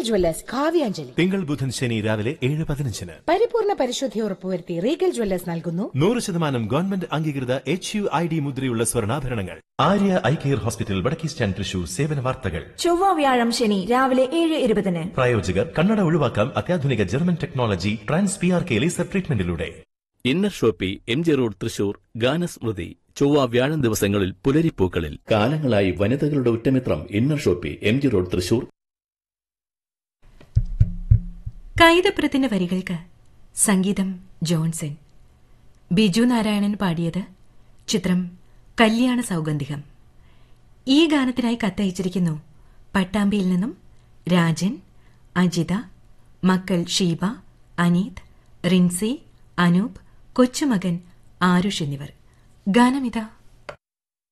Jewellers കാവ്യാഞ്ജലി തിങ്കൾ ബുധൻ ശനി രാവിലെ ഏഴ് പതിനഞ്ചിന് പരിപൂർണ പരിശുദ്ധി ഉറപ്പുവരുത്തി റീഗൽ ജ്വല്ലേഴ്സ് നൽകുന്നു നൂറ് ശതമാനം ഗവൺമെന്റ് അംഗീകൃത എച്ച് യു ഐ ഡി മുദ്രയുള്ള സ്വർണ്ണാഭരണങ്ങൾ ആര്യ ഐ കെയർ ഹോസ്പിറ്റൽ വടക്കേ സ്റ്റാൻഡ് തൃശൂർ സേവന വാർത്തകൾ ചൊവ്വ വ്യാഴം ശനി രാവിലെ ഏഴ് ഇരുപതിന് പ്രായോജകർ കണ്ണട ഒഴിവാക്കാം അത്യാധുനിക German technology trans P R K laser ട്രീറ്റ്മെന്റിലൂടെ inner shoppe M G road Thrissur ഗാനസ്മൃതി ചൊവ്വ വ്യാഴം ദിവസങ്ങളിൽ പുലരിപ്പൂക്കളിൽ കാലങ്ങളായി വനിതകളുടെ ഉറ്റമിത്രം inner shoppe M G road Thrissur കൈതപ്രത്തിന്റെ വരികൾക്ക് സംഗീതം ജോൺസൺ ബിജു നാരായണൻ പാടിയത് ചിത്രം കല്യാണ സൗഗന്ധികം ഈ ഗാനത്തിനായി കത്തയച്ചിരിക്കുന്നു പട്ടാമ്പിയിൽ നിന്നും രാജൻ അജിത മക്കൾ ഷീബ അനീത് റിൻസി അനൂപ് കൊച്ചുമകൻ ആരുഷ് എന്നിവർ ഗാനമിത